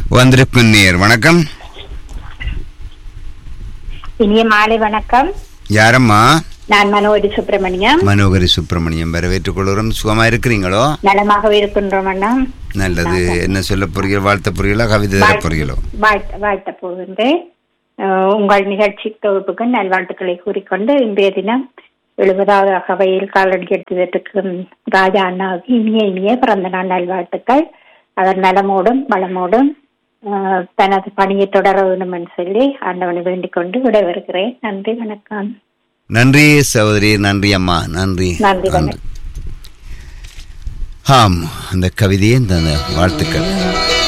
வந்திருக்கும் நேர் வணக்கம் இனிய மாலை வணக்கம் யாரம்மா நான் மனோஜி சுப்பிரமணியம் மனோகரி சுப்பிரமணியம் வரவேற்றுக் கொள்கிறோம் சுகமா இருக்கிறீங்களோ நலமாகவே இருக்கின்றோம் அண்ணா நல்லது என்ன சொல்ல போறீங்களோ வாழ்த்த போறீங்களோ கவிதை தர போறீங்களோ வாழ்த்த வாழ்த்த போகின்றேன் அஹ், உங்கள் நிகழ்ச்சி தொகுப்புக்கு நல்வாழ்த்துக்களை கூறிக்கொண்டு இன்றைய தினம் எழுபதாவது அகவையில் காலடி எடுத்ததற்கு ராஜா அண்ணாவுக்கு இனிய இனிய பிறந்த நாள் நல்வாழ்த்துக்கள் அவர் நலமோடும் வளமோடும் அஹ், தனது பணியை தொடர வேண்டும் என்று சொல்லி ஆண்டவனை வேண்டிக் கொண்டு விடைபெறுகிறேன் நன்றி வணக்கம் நன்றி சகோதரி நன்றி அம்மா நன்றி நன்றி, நன்றி ஆம் அந்த கவிதையே இந்த வாழ்த்துக்கள்